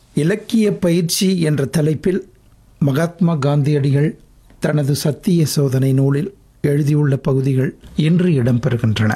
இலக்கிய பயிற்சி என்ற தலைப்பில் மகாத்மா காந்தியடிகள் தனது சத்திய சோதனை நூலில் எழுதியுள்ள பகுதிகள் இன்று இடம்பெறுகின்றன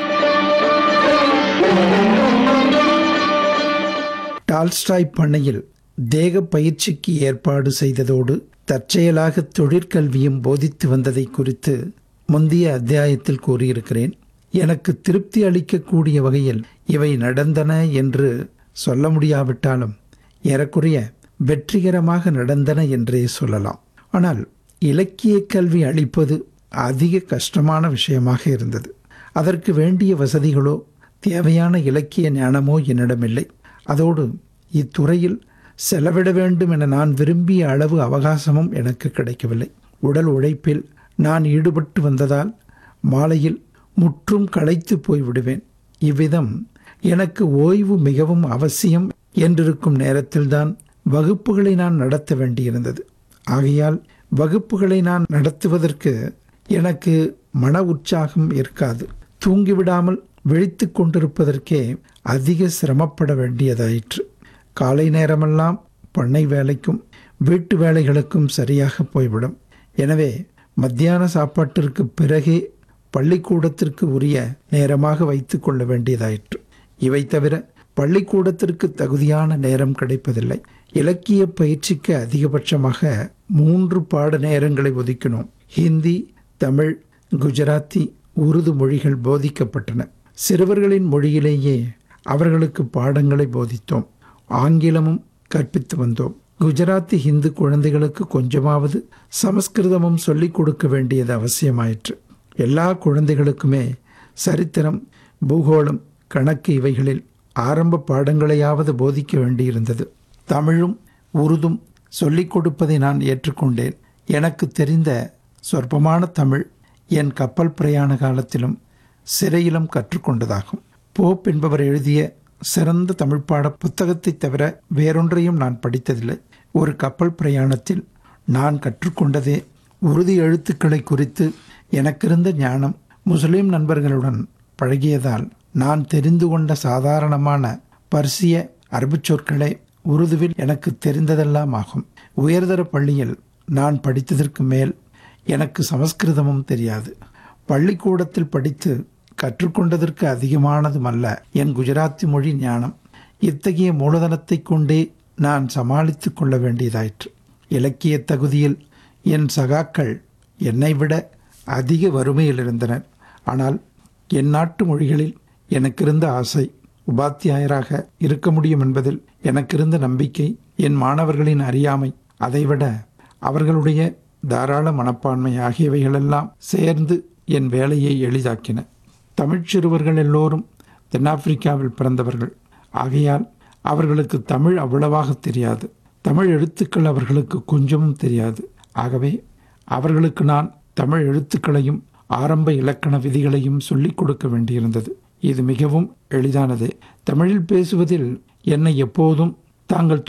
டால்ஸ்டாய் பண்ணையில் தேக பயிற்சிக்கு ஏற்பாடு செய்ததோடு தற்செயலாக தொழிற்கல்வியும் போதித்து வந்ததை குறித்து முந்தைய அத்தியாயத்தில் கூறியிருக்கிறேன் எனக்கு திருப்தி அளிக்கக்கூடிய வகையில் இவை நடந்தன என்று சொல்ல முடியாவிட்டாலும் ஏறக்குறைய வெற்றிகரமாக நடந்தன என்றே சொல்லலாம் ஆனால் இலக்கிய கல்வி அளிப்பது அதிக கஷ்டமான விஷயமாக இருந்தது அதற்கு வேண்டிய வசதிகளோ தேவையான இலக்கிய ஞானமோ என்னிடமில்லை அதோடு இத்துறையில் செலவிட வேண்டும் என நான் விரும்பிய அளவு அவகாசமும் எனக்கு கிடைக்கவில்லை உடல் உழைப்பில் நான் ஈடுபட்டு வந்ததால் மாலையில் முற்றும் களைத்து போய்விடுவேன் இவ்விதம் எனக்கு ஓய்வு மிகவும் அவசியம் என்றிருக்கும் நேரத்தில்தான் வகுப்புகளை நான் நடத்த வேண்டியிருந்தது ஆகையால் வகுப்புகளை நான் நடத்துவதற்கு எனக்கு மன உற்சாகம் இருக்காது தூங்கிவிடாமல் விழித்து கொண்டிருப்பதற்கே அதிக சிரமப்பட வேண்டியதாயிற்று காலை நேரமெல்லாம் பண்ணை வேலைக்கும் வீட்டு வேலைகளுக்கும் சரியாக போய்விடும் எனவே மத்தியான சாப்பாட்டிற்கு பிறகே பள்ளிக்கூடத்திற்கு உரிய நேரமாக வைத்து கொள்ள வேண்டியதாயிற்று இவை தவிர பள்ளிக்கூடத்திற்கு தகுதியான நேரம் கிடைப்பதில்லை இலக்கிய பயிற்சிக்கு அதிகபட்சமாக மூன்று பாட நேரங்களை ஒதுக்கினோம் ஹிந்தி தமிழ் குஜராத்தி உருது மொழிகள் போதிக்கப்பட்டன சிறுவர்களின் மொழியிலேயே அவர்களுக்கு பாடங்களை போதித்தோம் ஆங்கிலமும் கற்பித்து வந்தோம் குஜராத்தி ஹிந்து குழந்தைகளுக்கு கொஞ்சமாவது சமஸ்கிருதமும் சொல்லிக் கொடுக்க வேண்டியது அவசியமாயிற்று எல்லா குழந்தைகளுக்குமே சரித்திரம் பூகோளம் கணக்கு இவைகளில் ஆரம்ப பாடங்களையாவது போதிக்க வேண்டியிருந்தது தமிழும் உருதும் சொல்லிக் கொடுப்பதை நான் ஏற்றுக்கொண்டேன் எனக்கு தெரிந்த சொற்பமான தமிழ் என் கப்பல் பிரயாண காலத்திலும் சிறையிலும் கற்றுக்கொண்டதாகும் போப் என்பவர் எழுதிய சிறந்த தமிழ் பாட புத்தகத்தை தவிர வேறொன்றையும் நான் படித்ததில்லை ஒரு கப்பல் பிரயாணத்தில் நான் கற்றுக்கொண்டதே உறுதி எழுத்துக்களை குறித்து எனக்கிருந்த ஞானம் முஸ்லிம் நண்பர்களுடன் பழகியதால் நான் தெரிந்து கொண்ட சாதாரணமான பர்சிய அரபு சொற்களே உருதுவில் எனக்கு தெரிந்ததெல்லாம் ஆகும் உயர்தர பள்ளியில் நான் படித்ததற்கு மேல் எனக்கு சமஸ்கிருதமும் தெரியாது பள்ளிக்கூடத்தில் படித்து கற்றுக்கொண்டதற்கு அதிகமானதும் அல்ல என் குஜராத்தி மொழி ஞானம் இத்தகைய மூலதனத்தை கொண்டே நான் சமாளித்து கொள்ள வேண்டியதாயிற்று இலக்கிய தகுதியில் என் சகாக்கள் என்னை விட அதிக வறுமையில் இருந்தனர் ஆனால் என் நாட்டு மொழிகளில் எனக்கிருந்த ஆசை உபாத்தியாயராக இருக்க முடியும் என்பதில் எனக்கிருந்த நம்பிக்கை என் மாணவர்களின் அறியாமை அதைவிட அவர்களுடைய தாராள மனப்பான்மை ஆகியவைகளெல்லாம் சேர்ந்து என் வேலையை எளிதாக்கின தமிழ்ச் சிறுவர்கள் எல்லோரும் தென்னாப்பிரிக்காவில் பிறந்தவர்கள் ஆகையால் அவர்களுக்கு தமிழ் அவ்வளவாக தெரியாது தமிழ் எழுத்துக்கள் அவர்களுக்கு கொஞ்சமும் தெரியாது ஆகவே அவர்களுக்கு நான் தமிழ் எழுத்துக்களையும் ஆரம்ப இலக்கண விதிகளையும் சொல்லிக் கொடுக்க வேண்டியிருந்தது இது மிகவும் எளிதானது தமிழில் பேசுவதில் என்னை எப்போதும் தாங்கள்